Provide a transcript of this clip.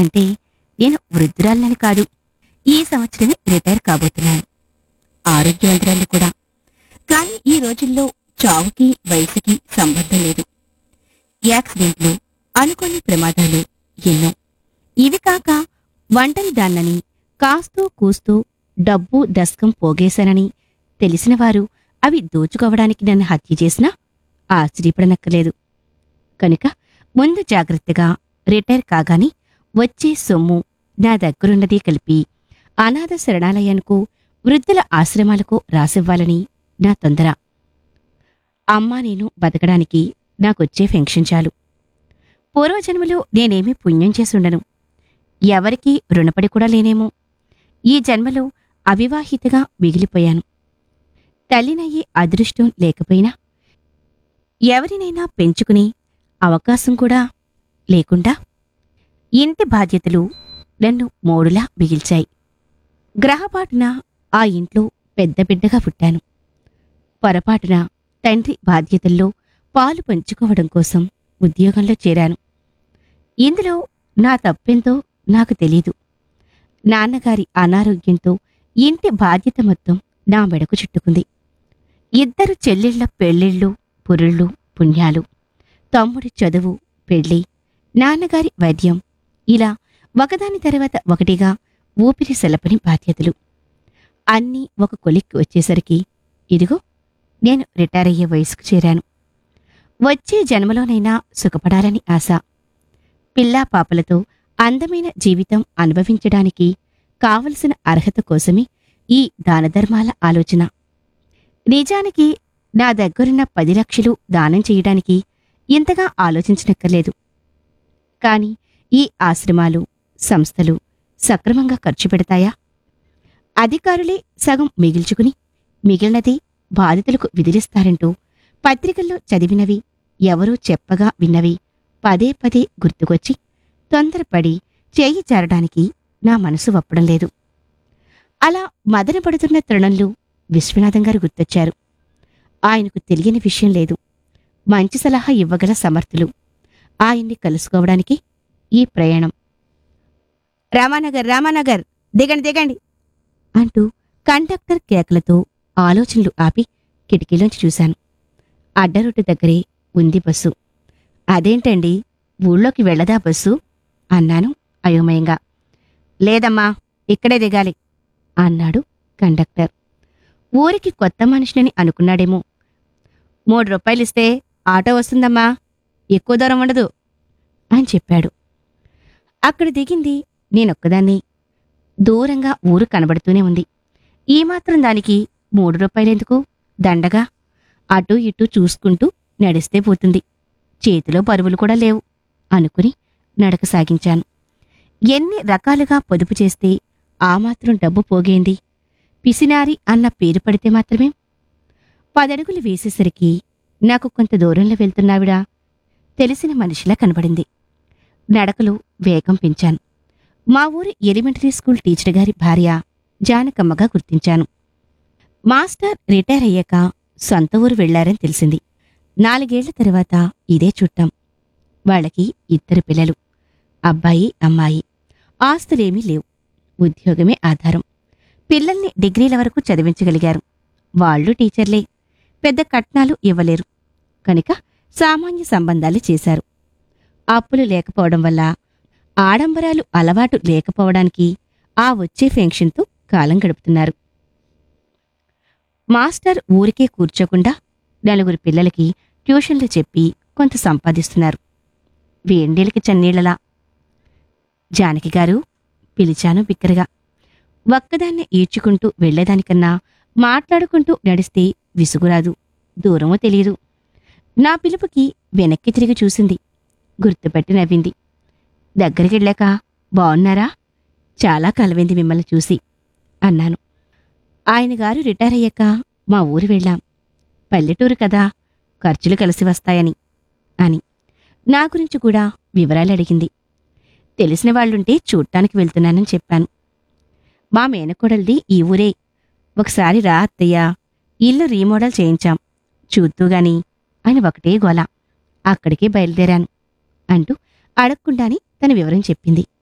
అంటే నేను వృద్ధురాలని కాదు ఈ సంవత్సరమే రిటైర్ కాబోతున్నాను ఆరోగ్యవంతురాలు కూడా కానీ ఈ రోజుల్లో చావుకి వయసుకి సంబంధం లేదు యాక్సిడెంట్లు అనుకోని ప్రమాదాలు ఎన్నో ఇవి కాక వంటని దాన్నని కాస్తూ కూస్తూ డబ్బు దస్కం పోగేశానని తెలిసిన వారు అవి దోచుకోవడానికి నన్ను హత్య చేసినా ఆశ్చర్యపడనక్కర్లేదు కనుక ముందు జాగ్రత్తగా రిటైర్ కాగాని వచ్చే సొమ్ము నా దగ్గరున్నది కలిపి అనాథ శరణాలయానికి వృద్ధుల ఆశ్రమాలకు రాసివ్వాలని నా తొందర అమ్మా నేను బతకడానికి నాకొచ్చే ఫెన్షన్ చాలు పూర్వజన్మలో నేనేమీ పుణ్యం చేసుండను ఎవరికీ రుణపడి కూడా లేనేమో ఈ జన్మలో అవివాహితగా మిగిలిపోయాను తల్లినయ్యే అదృష్టం లేకపోయినా ఎవరినైనా పెంచుకునే అవకాశం కూడా లేకుండా ఇంటి బాధ్యతలు నన్ను మోడులా మిగిల్చాయి గ్రహపాటున ఆ ఇంట్లో పెద్ద బిడ్డగా పుట్టాను పొరపాటున తండ్రి బాధ్యతల్లో పాలు పంచుకోవడం కోసం ఉద్యోగంలో చేరాను ఇందులో నా తప్పెంతో నాకు తెలీదు నాన్నగారి అనారోగ్యంతో ఇంటి బాధ్యత మొత్తం నా మెడకు చుట్టుకుంది ఇద్దరు చెల్లెళ్ల పెళ్ళిళ్ళు పురుళ్ళు పుణ్యాలు తమ్ముడి చదువు పెళ్ళి నాన్నగారి వైద్యం ఇలా ఒకదాని తర్వాత ఒకటిగా ఊపిరి సెలపని బాధ్యతలు అన్నీ ఒక కొలిక్కి వచ్చేసరికి ఇదిగో నేను రిటైర్ అయ్యే వయసుకు చేరాను వచ్చే జన్మలోనైనా సుఖపడాలని ఆశ పిల్లా పాపలతో అందమైన జీవితం అనుభవించడానికి కావలసిన అర్హత కోసమే ఈ దానధర్మాల ఆలోచన నిజానికి నా దగ్గరున్న పది లక్షలు దానం చేయడానికి ఇంతగా ఆలోచించనక్కర్లేదు కాని ఈ ఆశ్రమాలు సంస్థలు సక్రమంగా ఖర్చు పెడతాయా అధికారులే సగం మిగిల్చుకుని మిగిలినది బాధితులకు విదిలిస్తారంటూ పత్రికల్లో చదివినవి ఎవరూ చెప్పగా విన్నవి పదే పదే గుర్తుకొచ్చి తొందరపడి చేయి జారడానికి నా మనసు ఒప్పడం లేదు అలా మదనపడుతున్న తరుణంలో విశ్వనాథం గారు గుర్తొచ్చారు ఆయనకు తెలియని విషయం లేదు మంచి సలహా ఇవ్వగల సమర్థులు ఆయన్ని కలుసుకోవడానికి ఈ ప్రయాణం రామానగర్ రామానగర్ దిగండి దిగండి అంటూ కండక్టర్ కేకలతో ఆలోచనలు ఆపి కిటికీలోంచి చూశాను అడ్డరొట్టు దగ్గరే ఉంది బస్సు అదేంటండి ఊళ్ళోకి వెళ్ళదా బస్సు అన్నాను అయోమయంగా లేదమ్మా ఇక్కడే దిగాలి అన్నాడు కండక్టర్ ఊరికి కొత్త మనిషినని అనుకున్నాడేమో మూడు రూపాయలిస్తే ఆటో వస్తుందమ్మా ఎక్కువ దూరం ఉండదు అని చెప్పాడు అక్కడ దిగింది నేనొక్కదాన్ని దూరంగా ఊరు కనబడుతూనే ఉంది ఈ మాత్రం దానికి మూడు రూపాయలెందుకు దండగా అటూ ఇటూ చూసుకుంటూ నడిస్తే పోతుంది చేతిలో బరువులు కూడా లేవు అనుకుని నడక సాగించాను ఎన్ని రకాలుగా పొదుపు చేస్తే ఆ మాత్రం డబ్బు పోగేంది పిసినారి అన్న పేరు పడితే మాత్రమే పదడుగులు వేసేసరికి నాకు కొంత దూరంలో వెళ్తున్నావిడా తెలిసిన మనిషిలా కనబడింది నడకలో వేగం పెంచాను మా ఊరి ఎలిమెంటరీ స్కూల్ టీచర్ గారి భార్య జానకమ్మగా గుర్తించాను మాస్టర్ రిటైర్ అయ్యాక సొంత ఊరు వెళ్లారని తెలిసింది నాలుగేళ్ల తర్వాత ఇదే చుట్టాం వాళ్ళకి ఇద్దరు పిల్లలు అబ్బాయి అమ్మాయి ఆస్తులేమీ లేవు ఉద్యోగమే ఆధారం పిల్లల్ని డిగ్రీల వరకు చదివించగలిగారు వాళ్ళు టీచర్లే పెద్ద కట్నాలు ఇవ్వలేరు కనుక సామాన్య సంబంధాలు చేశారు అప్పులు లేకపోవడం వల్ల ఆడంబరాలు అలవాటు లేకపోవడానికి ఆ వచ్చే ఫెన్షన్తో కాలం గడుపుతున్నారు మాస్టర్ ఊరికే కూర్చోకుండా నలుగురు పిల్లలకి ట్యూషన్లు చెప్పి కొంత సంపాదిస్తున్నారు వేండేలకి చన్నీళ్లలా జానకి గారు పిలిచాను బిక్కరగా ఒక్కదాన్నే ఈడ్చుకుంటూ వెళ్లేదానికన్నా మాట్లాడుకుంటూ నడిస్తే విసుగురాదు దూరమో తెలియదు నా పిలుపుకి వెనక్కి తిరిగి చూసింది గుర్తుపెట్టి నవ్వింది దగ్గరికి వెళ్ళాక బాగున్నారా చాలా కలవింది మిమ్మల్ని చూసి అన్నాను ఆయన గారు రిటైర్ అయ్యాక మా ఊరు వెళ్ళాం పల్లెటూరు కదా ఖర్చులు కలిసి వస్తాయని అని నా గురించి కూడా వివరాలు అడిగింది తెలిసిన వాళ్ళుంటే చూడటానికి వెళ్తున్నానని చెప్పాను మా మేనకోడలిది ఈ ఊరే ఒకసారి రా అత్తయ్య ఇల్లు రీమోడల్ చేయించాం చూద్దుగాని అని ఒకటే గోల అక్కడికే బయలుదేరాను అంటూ అడగకుండానే తన వివరం చెప్పింది